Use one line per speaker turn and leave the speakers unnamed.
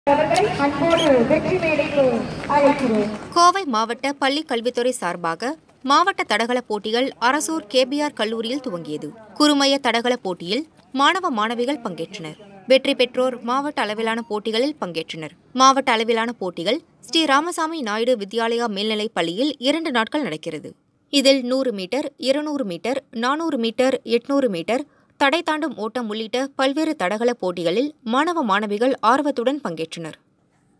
அவர்களை அன்போடு வெற்றி மேடைக்கு அழைக்கிறேன்
கோவை மாவட்ட பள்ளி கல்வித்துறை சார்பாக மாவட்ட தடகள போட்டிகள் அரசூர் கேபிஆர் கல்லூரியில் துவங்கியது குறுமைய தடகள போட்டியில் மாணவ மாணவிகள் பங்கேற்றனர் வெற்றி பெற்றோர் மாவட்ட அளவிலான போட்டிகளில் பங்கேற்றனர் மாவட்ட அளவிலான போட்டிகள் ஸ்ரீ ராமசாமி நாயுடு வித்யாலயா மேல்நிலைப் பள்ளியில் இரண்டு நாட்கள் நடக்கிறது இதில் நூறு மீட்டர் இருநூறு மீட்டர் நானூறு மீட்டர் எட்நூறு மீட்டர் தடை தாண்டும் ஓட்டம் உள்ளிட்ட பல்வேறு தடகள போட்டிகளில் மாணவ மாணவிகள் ஆர்வத்துடன் பங்கேற்றனர்